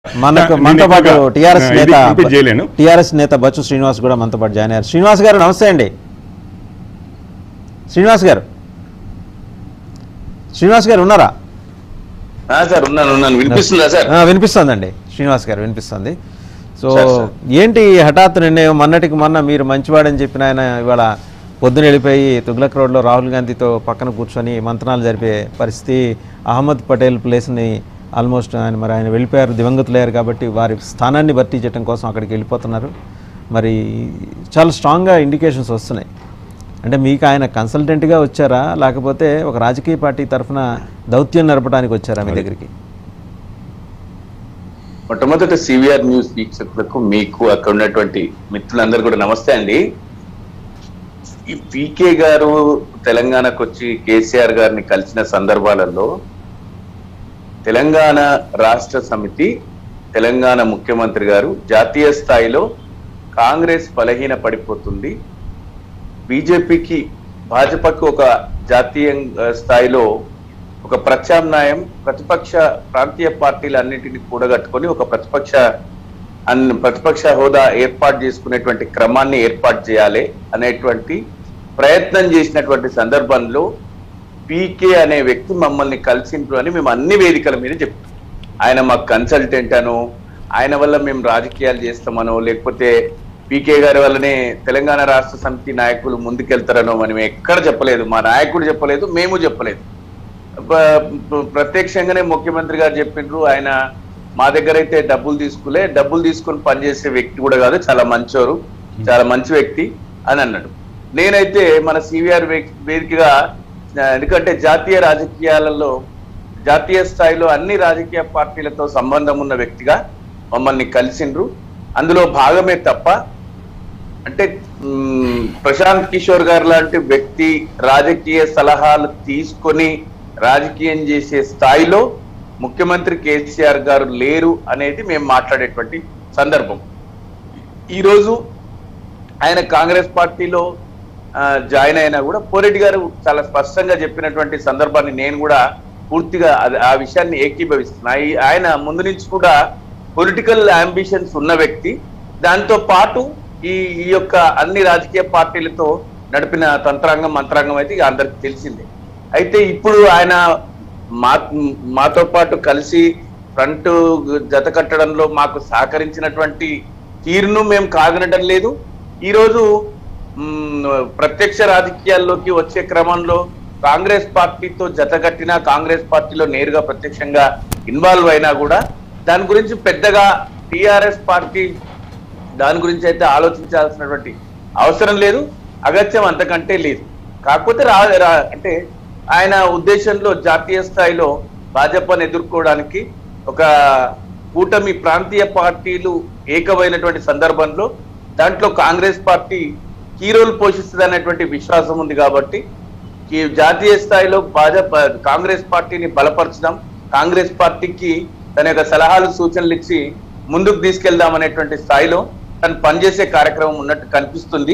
మనకు నేను మనతో పాటు ఎక్కువగా, టిఆర్ఎస్ ఆ, ఇది నేత repeat చేయలేను టిఆర్ఎస్ నేత బచ్చు శ్రీనివాస్ కూడా మనతో పాటు జాయిన్ అయ్యారు శ్రీనివాస్ గారు నమస్తే అండి శ్రీనివాస్ గారు శ్రీనివాస్ గారు ఉన్నారా ఆ, సార్ ఉన్నాను ఉన్నాను వినిపిస్తుందా సార్ ఆ, వినిపిస్తోందండి శ్రీనివాస్ గారు వినిపిస్తుంది సో సార్, సార్. ఏంటి ఈ హఠాత్ నిర్ణయం మొన్నటికి మొన్న మీరు మంచివాడని చెప్పిన ఆయన ఇవాళ పొద్దున వెళ్ళిపోయి తుగ్లక్ రోడ్లో రాహుల్ గాంధీతో పక్కన కూర్చొని మంత్రాలు జరిపే పరిస్థితి అహ్మద్ పటేల్ ప్లేస్ని ఆల్మోస్ట్ ఆయన మరి ఆయన వెళ్ళిపోయారు దివంగతులయ్యారు కాబట్టి వారి స్థానాన్ని భర్తీ చేయడం కోసం అక్కడికి వెళ్ళిపోతున్నారు మరి చాలా స్ట్రాంగ్గా ఇండికేషన్స్ వస్తున్నాయి అంటే మీకు ఆయన కన్సల్టెంట్గా వచ్చారా లేకపోతే ఒక రాజకీయ పార్టీ తరఫున దౌత్యం నడపడానికి వచ్చారా మీ దగ్గరికి మొట్టమొదటి సివిఆర్ న్యూస్ వీక్షకులకు మీకు అక్కడ ఉన్నటువంటి మిత్రులందరూ కూడా నమస్తే అండి ఈ పీకే గారు తెలంగాణకు వచ్చి కేసీఆర్ గారిని కలిసిన సందర్భాలలో తెలంగాణ రాష్ట్ర సమితి తెలంగాణ ముఖ్యమంత్రి గారు జాతీయ స్థాయిలో కాంగ్రెస్ బలహీన పడిపోతుంది బీజేపీకి భాజపాకు ఒక జాతీయ ఆ, స్థాయిలో ఒక ప్రత్యామ్నాయం ప్రతిపక్ష ప్రాంతీయ పార్టీలన్నింటినీ కూడగట్టుకొని ఒక ప్రతిపక్ష అన్ ప్రతిపక్ష హోదా ఏర్పాటు చేసుకునేటువంటి క్రమాన్ని ఏర్పాటు చేయాలి అనేటువంటి ప్రయత్నం చేసినటువంటి సందర్భంలో పీకే అనే వ్యక్తి మమ్మల్ని కలిసిండ్రు అని మేము అన్ని వేదికల మీద చెప్పాం ఆయన మాకు కన్సల్టెంట్ అను ఆయన వల్ల మేము రాజకీయాలు చేస్తామనో లేకపోతే పీకే గారి వల్లనే తెలంగాణ రాష్ట్ర సమితి నాయకులు ముందుకెళ్తారనో మనం ఎక్కడ చెప్పలేదు మా నాయకుడు చెప్పలేదు మేము చెప్పలేదు ప- ప- ప్రత్యక్షంగానే ముఖ్యమంత్రి గారు చెప్పిండ్రు ఆయన మా దగ్గర అయితే డబ్బులు తీసుకులే డబ్బులు తీసుకొని పనిచేసే వ్యక్తి కూడా కాదు చాలా మంచోరు చాలా మంచి వ్యక్తి అని అన్నాడు నేనైతే మన సివిఆర్ వేదికగా ఆ, ఎందుకంటే జాతీయ రాజకీయాలలో జాతీయ స్థాయిలో అన్ని రాజకీయ పార్టీలతో సంబంధం ఉన్న వ్యక్తిగా మమ్మల్ని కలిసిండ్రు అందులో భాగమే తప్ప అంటే మ్, ప్రశాంత్ కిషోర్ గారు లాంటి వ్యక్తి రాజకీయ సలహాలు తీసుకొని రాజకీయం చేసే స్థాయిలో ముఖ్యమంత్రి కేసీఆర్ గారు లేరు అనేది మేము మాట్లాడేటువంటి సందర్భం ఈరోజు ఆయన కాంగ్రెస్ పార్టీలో ఆ, జాయిన్ అయినా కూడా పోరెడ్డి గారు చాలా స్పష్టంగా చెప్పినటువంటి సందర్భాన్ని నేను కూడా పూర్తిగా అది- ఆ విషయాన్ని ఏకీభవిస్తున్నా ఈ- ఆయన ముందు నుంచి కూడా పొలిటికల్ అంబిషన్స్ ఉన్న వ్యక్తి దాంతో పాటు ఈ ఈ యొక్క అన్ని రాజకీయ పార్టీలతో నడిపిన తంత్రాంగం మంత్రాంగం అయితే ఇక అందరికి తెలిసిందే అయితే ఇప్పుడు ఆయన మా మాతో పాటు కలిసి ఫ్రంట్ జత కట్టడంలో మాకు సహకరించినటువంటి తీరును మేము కాదనడం లేదు ఈరోజు మ్, ప్రత్యక్ష రాజకీయాల్లోకి వచ్చే క్రమంలో కాంగ్రెస్ పార్టీతో జతగట్టినా కాంగ్రెస్ పార్టీలో నేరుగా ప్రత్యక్షంగా ఇన్వాల్వ్ అయినా కూడా దాని గురించి పెద్దగా టిఆర్ఎస్ పార్టీ దాని గురించి అయితే ఆలోచించాల్సినటువంటి అవసరం లేదు అగత్యం అంతకంటే లేదు కాకపోతే రా రా- అంటే ఆయన ఉద్దేశంలో జాతీయ స్థాయిలో భాజపాను ఎదుర్కోవడానికి ఒక కూటమి ప్రాంతీయ పార్టీలు ఏకమైనటువంటి సందర్భంలో దాంట్లో కాంగ్రెస్ పార్టీ కీ రోల్ పోషిస్తుంది అనేటువంటి విశ్వాసం ఉంది కాబట్టి ఈ జాతీయ స్థాయిలో భాజపా కాంగ్రెస్ పార్టీని బలపరచడం కాంగ్రెస్ పార్టీకి తన యొక్క సలహాలు సూచనలు ఇచ్చి ముందుకు తీసుకెళ్దాం అనేటువంటి స్థాయిలో తను పనిచేసే కార్యక్రమం ఉన్నట్టు కనిపిస్తుంది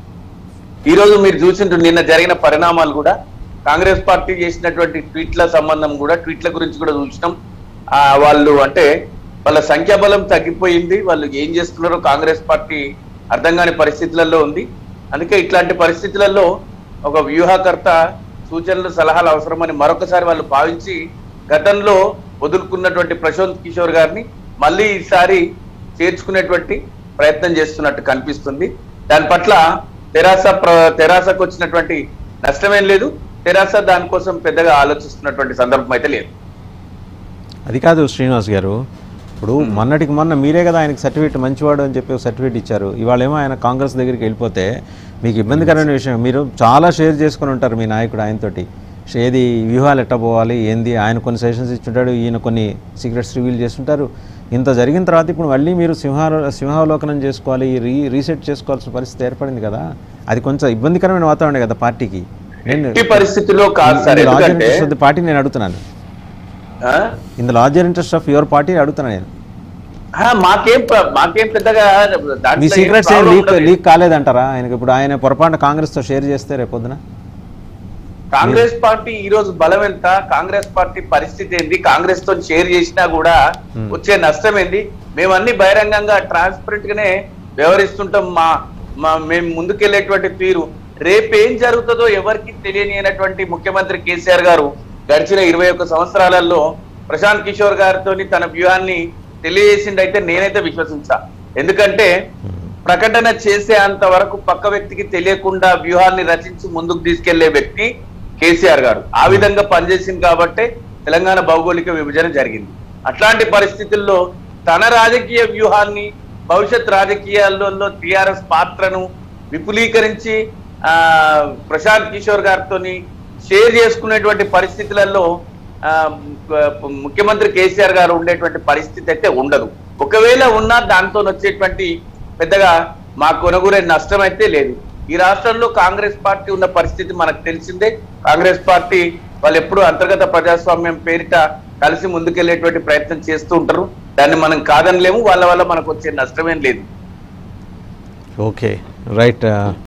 ఈ రోజు మీరు చూసిండ్రు నిన్న జరిగిన పరిణామాలు కూడా కాంగ్రెస్ పార్టీ చేసినటువంటి ట్వీట్ల సంబంధం కూడా ట్వీట్ల గురించి కూడా చూసినాం ఆ వాళ్ళు అంటే వాళ్ళ సంఖ్యాబలం తగ్గిపోయింది వాళ్ళు ఏం చేస్తున్నారో కాంగ్రెస్ పార్టీ అర్థం కాని పరిస్థితులలో ఉంది అందుకే ఇట్లాంటి పరిస్థితులలో ఒక వ్యూహకర్త సూచనలు సలహాలు అవసరమని మరొకసారి వాళ్ళు భావించి గతంలో వదులుకున్నటువంటి ప్రశాంత్ కిషోర్ గారిని మళ్ళీ ఈసారి చేర్చుకునేటువంటి ప్రయత్నం చేస్తున్నట్టు కనిపిస్తుంది దాని పట్ల తెరాస ప్ర- తెరాసకు వచ్చినటువంటి నష్టమేం లేదు తెరాస దానికోసం పెద్దగా ఆలోచిస్తున్నటువంటి సందర్భం అయితే లేదు అది కాదు శ్రీనివాస్ గారు ఇప్పుడు మొన్నటికి మొన్న మీరే కదా ఆయనకి సర్టిఫికేట్ మంచివాడు అని చెప్పి ఒక సర్టిఫికేట్ ఇచ్చారు ఇవాళ ఏమో ఆయన కాంగ్రెస్ దగ్గరికి వెళ్ళిపోతే మీకు ఇబ్బందికరమైన విషయం మీరు చాలా షేర్ చేసుకుని ఉంటారు మీ నాయకుడు ఆయనతోటి ఏది వ్యూహాలు ఎట్ట పోవాలి ఏంది ఆయన కొన్ని సెషన్స్ ఇచ్చుంటాడు ఈయన కొన్ని సీక్రెట్స్ రివీల్ చేస్తుంటారు ఇంత జరిగిన తర్వాత ఇప్పుడు మళ్ళీ మీరు సింహా సింహావలోకనం చేసుకోవాలి రీ రీసెట్ చేసుకోవాల్సిన పరిస్థితి ఏర్పడింది కదా అది కొంచెం ఇబ్బందికరమైన వాతావరణం కదా పార్టీకి నేను ఎట్టి పరిస్థితిలో కాదు సార్ లార్జర్ ఎందుకంటే ఇంట్రెస్ట్ ఆఫ్ ది పార్టీ నేను అడుగుతున్నాను ఆ? In the larger interest of your party అడుగుతున్నాను నేను ఆ, మాకేం ప్ర- మాకేం పెద్దగా మీ దాంట్లో ఏం సీక్రెట్స్ ఏం problem లీక్ ఉండదు. లీక్ కాలేదంటారా ఆయనకి ఇప్పుడు ఆయన పొరపాటున కాంగ్రెస్తో షేర్ చేస్తే రేపొద్దున కాంగ్రెస్ పార్టీ ఈ రోజు బలం ఎంత కాంగ్రెస్ పార్టీ పరిస్థితి ఏంది కాంగ్రెస్ తో షేర్ చేసినా కూడా Hmm. వచ్చే నష్టం ఏంది మేము అన్ని బహిరంగంగా ట్రాన్స్పరెంట్ గానే వ్యవహరిస్తుంటాం మా మా మేము ముందుకెళ్లేటువంటి తీరు రేపు ఏం జరుగుతుందో ఎవరికి తెలియని అయినటువంటి ముఖ్యమంత్రి కేసీఆర్ గారు గడిచిన ఇరవై ఒక్క సంవత్సరాలలో ప్రశాంత్ కిషోర్ గారితో తన వ్యూహాన్ని తెలియజేసిండైతే నేనైతే విశ్వసించా ఎందుకంటే ప్రకటన చేసే అంత వరకు పక్క వ్యక్తికి తెలియకుండా వ్యూహాన్ని రచించి ముందుకు తీసుకెళ్లే వ్యక్తి కేసీఆర్ గారు ఆ విధంగా పనిచేసింది కాబట్టే తెలంగాణ భౌగోళిక విభజన జరిగింది అట్లాంటి పరిస్థితుల్లో తన రాజకీయ వ్యూహాన్ని భవిష్యత్ రాజకీయాలలో టిఆర్ఎస్ పాత్రను విపులీకరించి ఆ ప్రశాంత్ కిషోర్ గారితో షేర్ చేసుకునేటువంటి పరిస్థితులలో ఆ, ము- ముఖ్యమంత్రి కేసీఆర్ గారు ఉండేటువంటి పరిస్థితి అయితే ఉండదు ఒకవేళ ఉన్నా దాంతో వచ్చేటువంటి పెద్దగా మా కొనుగోలే నష్టం అయితే లేదు ఈ రాష్ట్రంలో కాంగ్రెస్ పార్టీ ఉన్న పరిస్థితి మనకు తెలిసిందే కాంగ్రెస్ పార్టీ వాళ్ళు ఎప్పుడూ అంతర్గత ప్రజాస్వామ్యం పేరిట కలిసి ముందుకెళ్లేటువంటి ప్రయత్నం చేస్తూ ఉంటారు దాన్ని మనం కాదనలేము వాళ్ళ వల్ల మనకు వచ్చే నష్టమేం లేదు ఓకే రైట్